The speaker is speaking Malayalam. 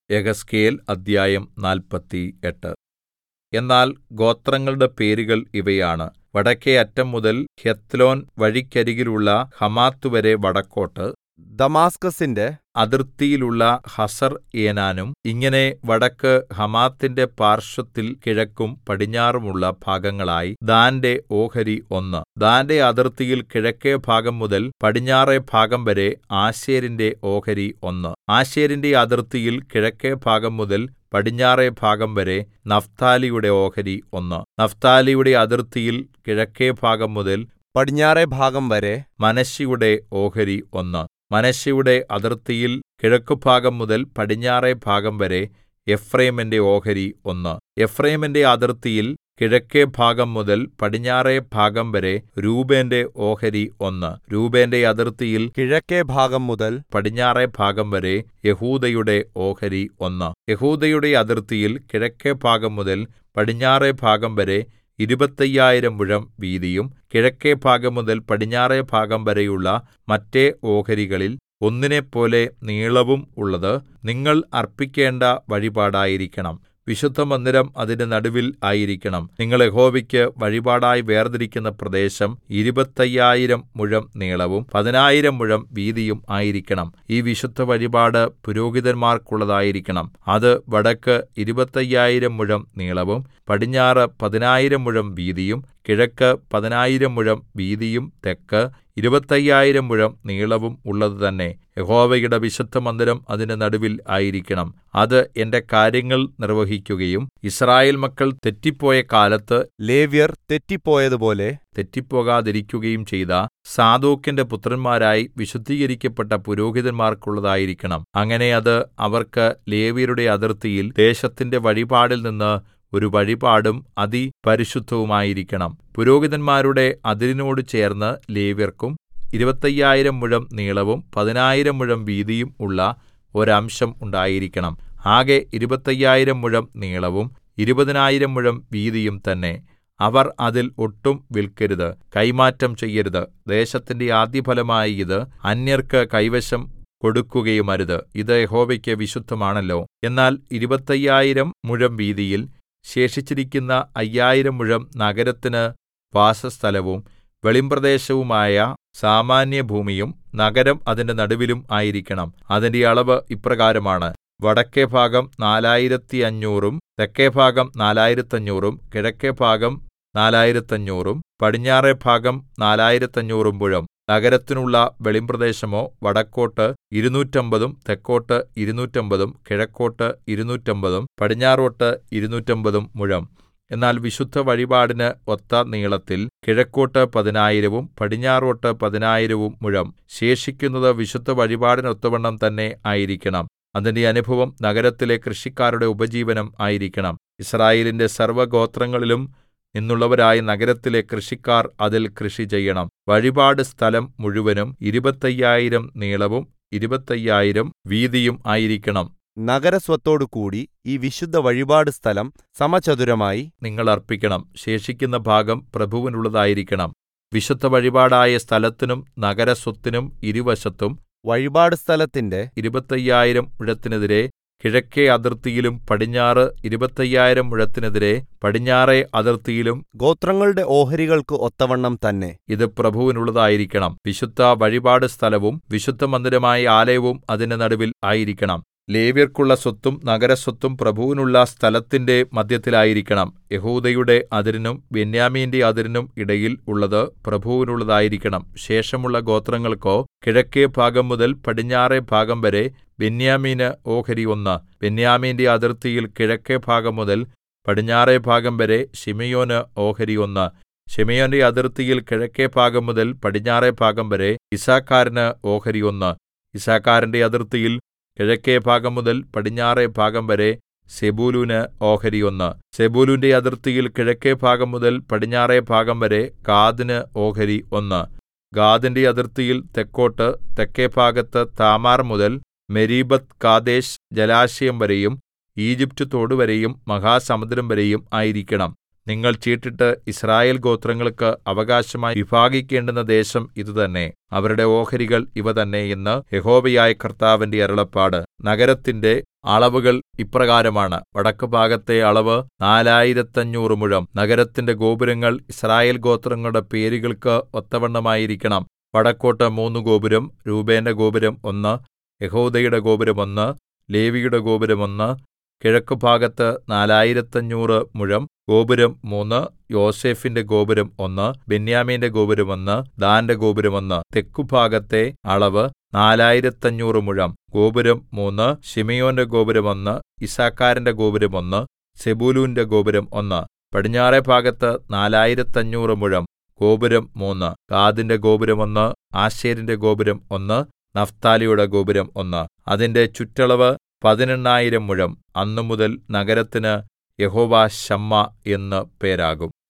യെഹെസ്കേൽ അദ്ധ്യായം നാല്പത്തിയെട്ട് എന്നാൽ ഗോത്രങ്ങളുടെ പേരുകൾ ഇവയാണ് വടക്കെ അറ്റം മുതൽ ഹെത്ലോൻ വഴിക്കരികിലുള്ള ഹമാത്ത്വരെ വടക്കോട്ട് ദമാസ്കസിന്റെ അതിർത്തിയിലുള്ള ഹസർഏനാനും ഇങ്ങനെ വടക്ക് ഹമാത്തിന്റെ പാർശ്വത്തിൽ കിഴക്കും പടിഞ്ഞാറുമുള്ള ഭാഗങ്ങളായി ദാന്റെ ഓഹരി ഒന്ന് ദാന്റെ അതിർത്തിയിൽ കിഴക്കെ ഭാഗം മുതൽ പടിഞ്ഞാറെ ഭാഗം വരെ ആശേരിന്റെ ഓഹരി ഒന്ന് ആശേരിന്റെ അതിർത്തിയിൽ കിഴക്കെ ഭാഗം മുതൽ പടിഞ്ഞാറെ ഭാഗം വരെ നഫ്താലിയുടെ ഓഹരി ഒന്ന് നഫ്താലിയുടെ അതിർത്തിയിൽ കിഴക്കെ ഭാഗം മുതൽ പടിഞ്ഞാറെ ഭാഗം വരെ മനശ്ശെയുടെ ഓഹരി ഒന്ന് മനശ്ശെയുടെ അതിർത്തിയിൽ കിഴക്കുഭാഗം മുതൽ പടിഞ്ഞാറെ ഭാഗം വരെ എഫ്രയീമിന്റെ ഓഹരി ഒന്ന് എഫ്രയീമിന്റെ അതിർത്തിയിൽ കിഴക്കെ ഭാഗം മുതൽ പടിഞ്ഞാറെ ഭാഗം വരെ രൂബേന്റെ ഓഹരി ഒന്ന് രൂബേന്റെ അതിർത്തിയിൽ കിഴക്കെ ഭാഗം മുതൽ പടിഞ്ഞാറെ ഭാഗം വരെ യെഹൂദയുടെ ഓഹരി ഒന്ന് യെഹൂദയുടെ അതിർത്തിയിൽ കിഴക്കെ ഭാഗം മുതൽ പടിഞ്ഞാറെ ഭാഗം വരെ ഇരുപത്തയ്യായിരം മുഴം വീതിയും കിഴക്കെ ഭാഗം മുതൽ പടിഞ്ഞാറെ ഭാഗം വരെയുള്ള മറ്റെ ഓഹരികളിൽ ഒന്നിനെപ്പോലെ നീളവും ഉള്ളത് നിങ്ങൾ അർപ്പിക്കേണ്ട വഴിപാടായിരിക്കണം വിശുദ്ധമന്ദിരം അതിന്റെ നടുവിൽ ആയിരിക്കണം നിങ്ങൾ യഹോവയ്ക്ക് വഴിപാടായി വേർതിരിക്കുന്ന പ്രദേശം ഇരുപത്തയ്യായിരം മുഴം നീളവും പതിനായിരം മുഴം വീതിയും ആയിരിക്കണം ഈ വിശുദ്ധ വഴിപാട് പുരോഹിതന്മാർക്കുള്ളതായിരിക്കണം അത് വടക്ക് ഇരുപത്തയ്യായിരം മുഴം നീളവും പടിഞ്ഞാറ് പതിനായിരം മുഴം വീതിയും കിഴക്ക് പതിനായിരം മുഴം വീതിയും തെക്ക് ഇരുപത്തയ്യായിരം മുഴം നീളവും ഉള്ളത് തന്നെ യഹോവയുടെ വിശുദ്ധമന്ദിരം അതിന്റെ നടുവിൽ ആയിരിക്കണം അത് എന്റെ കാര്യങ്ങൾ നിർവഹിക്കുകയും യിസ്രായേൽ മക്കൾ തെറ്റിപ്പോയ കാലത്ത് ലേവ്യർ തെറ്റിപ്പോയതുപോലെ തെറ്റിപ്പോകാതിരിക്കുകയും ചെയ്ത സാദോക്കിന്റെ പുത്രന്മാരായി വിശുദ്ധീകരിക്കപ്പെട്ട പുരോഹിതന്മാർക്കുള്ളതായിരിക്കണം അങ്ങനെ അത് അവർക്ക് ലേവ്യരുടെ അതിർത്തിയിൽ ദേശത്തിന്റെ വഴിപാടിൽ നിന്ന് ഒരു വഴിപാടും അതിപരിശുദ്ധവുമായിരിക്കണം പുരോഹിതന്മാരുടെ അതിരിനോട് ചേർന്ന് ലേവ്യർക്കും ഇരുപത്തയ്യായിരം മുഴം നീളവും പതിനായിരം മുഴം വീതിയും ഉള്ള ഒരംശം ഉണ്ടായിരിക്കണം ആകെ ഇരുപത്തയ്യായിരം മുഴം നീളവും ഇരുപതിനായിരം മുഴം വീതിയും തന്നെ അവർ അതിൽ ഒട്ടും വിൽക്കരുത് കൈമാറ്റം ചെയ്യരുത് ദേശത്തിന്റെ ആദ്യഫലമായി ഇത് അന്യർക്ക് കൈവശം കൊടുക്കുകയുമരുത് ഇത് യഹോവയ്ക്ക് വിശുദ്ധമാണല്ലോ എന്നാൽ ഇരുപത്തയ്യായിരം മുഴം വീതിയിൽ ശേഷിച്ചിരിക്കുന്ന അയ്യായിരം മുഴം നഗരത്തിന് വാസസ്ഥലവും വെളിമ്പ്രദേശവുമായ സാമാന്യഭൂമിയും നഗരം അതിന്റെ നടുവിലും ആയിരിക്കണം അതിന്റെ അളവ് ഇപ്രകാരമാണ് വടക്കെ ഭാഗം നാലായിരത്തി അഞ്ഞൂറും തെക്കെ ഭാഗം നാലായിരത്തഞ്ഞൂറും കിഴക്കെ ഭാഗം നാലായിരത്തഞ്ഞൂറും പടിഞ്ഞാറെ ഭാഗം നാലായിരത്തഞ്ഞൂറും മുഴം നഗരത്തിനുള്ള വെളിമ്പ്രദേശമോ വടക്കോട്ട് ഇരുന്നൂറ്റമ്പതും തെക്കോട്ട് ഇരുന്നൂറ്റമ്പതും കിഴക്കോട്ട് ഇരുന്നൂറ്റമ്പതും പടിഞ്ഞാറോട്ട് ഇരുന്നൂറ്റമ്പതും മുഴം എന്നാൽ വിശുദ്ധ വഴിപാടിന് ഒത്ത നീളത്തിൽ കിഴക്കോട്ട് പതിനായിരവും പടിഞ്ഞാറോട്ട് പതിനായിരവും മുഴം ശേഷിക്കുന്നത് വിശുദ്ധ വഴിപാടിനൊത്തവണ്ണം തന്നെ ആയിരിക്കണം അതിന്റെ അനുഭവം നഗരത്തിലെ കൃഷിക്കാരുടെ ഉപജീവനം ആയിരിക്കണം ഇസ്രായേലിന്റെ സർവ്വഗോത്രങ്ങളിലും നിന്നുള്ളവരായ നഗരത്തിലെ കൃഷിക്കാർ അതിൽ കൃഷി ചെയ്യണം വഴിപാട് സ്ഥലം മുഴുവനും ഇരുപത്തയ്യായിരം നീളവും ഇരുപത്തയ്യായിരം വീതിയും ആയിരിക്കണം നഗരസ്വത്തോടുകൂടി ഈ വിശുദ്ധ വഴിപാട് സ്ഥലം സമചതുരമായി നിങ്ങൾ അർപ്പിക്കണം ശേഷിക്കുന്ന ഭാഗം പ്രഭുവിനുള്ളതായിരിക്കണം വിശുദ്ധ വഴിപാടായ സ്ഥലത്തിനും നഗരസ്വത്തിനും ഇരുവശത്തും വഴിപാട് സ്ഥലത്തിന്റെ ഇരുപത്തയ്യായിരം മുഴത്തിനെതിരെ കിഴക്കെ അതിർത്തിയിലും പടിഞ്ഞാറ് ഇരുപത്തയ്യായിരം മുഴത്തിനെതിരെ പടിഞ്ഞാറെ അതിർത്തിയിലും ഗോത്രങ്ങളുടെ ഓഹരികൾക്ക് ഒത്തവണ്ണം തന്നെ ഇത് പ്രഭുവിനുള്ളതായിരിക്കണം വിശുദ്ധ വഴിപാട് സ്ഥലവും വിശുദ്ധ മന്ദിരമായ ആലയവും അതിന്റെ നടുവിൽ ആയിരിക്കണം ലേവ്യർക്കുള്ള സ്വത്തും നഗരസ്വത്തും പ്രഭുവിനുള്ള സ്ഥലത്തിന്റെ മധ്യത്തിലായിരിക്കണം യഹൂദയുടെ അതിരിനും ബെന്യാമീന്റെ അതിരിനും ഇടയിൽ ഉള്ളത് പ്രഭുവിനുള്ളതായിരിക്കണം ശേഷമുള്ള ഗോത്രങ്ങൾക്കോ കിഴക്കെ ഭാഗം മുതൽ പടിഞ്ഞാറെ ഭാഗം വരെ ബെന്യാമീന് ഓഹരി ഒന്ന് ബെന്യാമീന്റെ അതിർത്തിയിൽ കിഴക്കെ ഭാഗം മുതൽ പടിഞ്ഞാറെ ഭാഗം വരെ ശിമയോന് ഓഹരി ഒന്ന് ശിമയോന്റെ അതിർത്തിയിൽ കിഴക്കെ ഭാഗം മുതൽ പടിഞ്ഞാറെ ഭാഗം വരെ ഇസാക്കാരിന് ഓഹരി ഒന്ന് ഇസാക്കാരിന്റെ അതിർത്തിയിൽ കിഴക്കെ ഭാഗം മുതൽ പടിഞ്ഞാറെ ഭാഗം വരെ സെബൂലൂന് ഓഹരി ഒന്ന് സെബൂലൂന്റെ അതിർത്തിയിൽ കിഴക്കെ ഭാഗം മുതൽ പടിഞ്ഞാറെ ഭാഗം വരെ ഗാദിന് ഓഹരി ഒന്ന് ഗാദിന്റെ അതിർത്തിയിൽ തെക്കോട്ട് തെക്കെ ഭാഗത്ത് താമാർ മുതൽ മെരീബത്ത് കാദേശ് ജലാശയം വരെയും ഈജിപ്റ്റ് തോടുവരെയും മഹാസമുദ്രം വരെയും ആയിരിക്കണം നിങ്ങൾ ചീട്ടിട്ട് യിസ്രായേൽ ഗോത്രങ്ങൾക്ക് അവകാശമായി വിഭാഗിക്കേണ്ടുന്ന ദേശം ഇതുതന്നെ അവരുടെ ഓഹരികൾ ഇവ തന്നെ എന്ന് യഹോവയായ കർത്താവിന്റെ അരുളപ്പാട് നഗരത്തിന്റെ അളവുകൾ ഇപ്രകാരമാണ് വടക്കുഭാഗത്തെ അളവ് നാലായിരത്തഞ്ഞൂറ് മുഴം നഗരത്തിന്റെ ഗോപുരങ്ങൾ യിസ്രായേൽ ഗോത്രങ്ങളുടെ പേരുകൾക്ക് ഒത്തവണ്ണമായിരിക്കണം വടക്കോട്ട് മൂന്ന് ഗോപുരം രൂബേന്റെ ഗോപുരം ഒന്ന് യെഹൂദയുടെ ഗോപുരം ഒന്ന് ലേവിയുടെ ഗോപുരം ഒന്ന് കിഴക്കുഭാഗത്ത് നാലായിരത്തഞ്ഞൂറ് മുഴം ഗോപുരം മൂന്ന് യോസേഫിന്റെ ഗോപുരം ഒന്ന് ബെന്യാമീന്റെ ഗോപുരം ഒന്ന് ദാന്റെ ഗോപുരം ഒന്ന് തെക്കുഭാഗത്തെ അളവ് നാലായിരത്തഞ്ഞൂറ് മുഴം ഗോപുരം മൂന്ന് ശിമെയോന്റെ ഗോപുരം ഒന്ന് യിസ്സാഖാരിന്റെ ഗോപുരം ഒന്ന് സെബൂലൂന്റെ ഗോപുരം ഒന്ന് പടിഞ്ഞാറെ ഭാഗത്ത് നാലായിരത്തഞ്ഞൂറ് മുഴം ഗോപുരം മൂന്ന് ഗാദിന്റെ ഗോപുരം ഒന്ന് ആശേരിന്റെ ഗോപുരം ഒന്ന് നഫ്താലിയുടെ ഗോപുരം ഒന്ന് അതിന്റെ ചുറ്റളവ് പതിനെണ്ണായിരം മുഴം അന്നുമുതൽ നഗരത്തിന് യഹോവ ശമ്മാ എന്ന് പേരാകും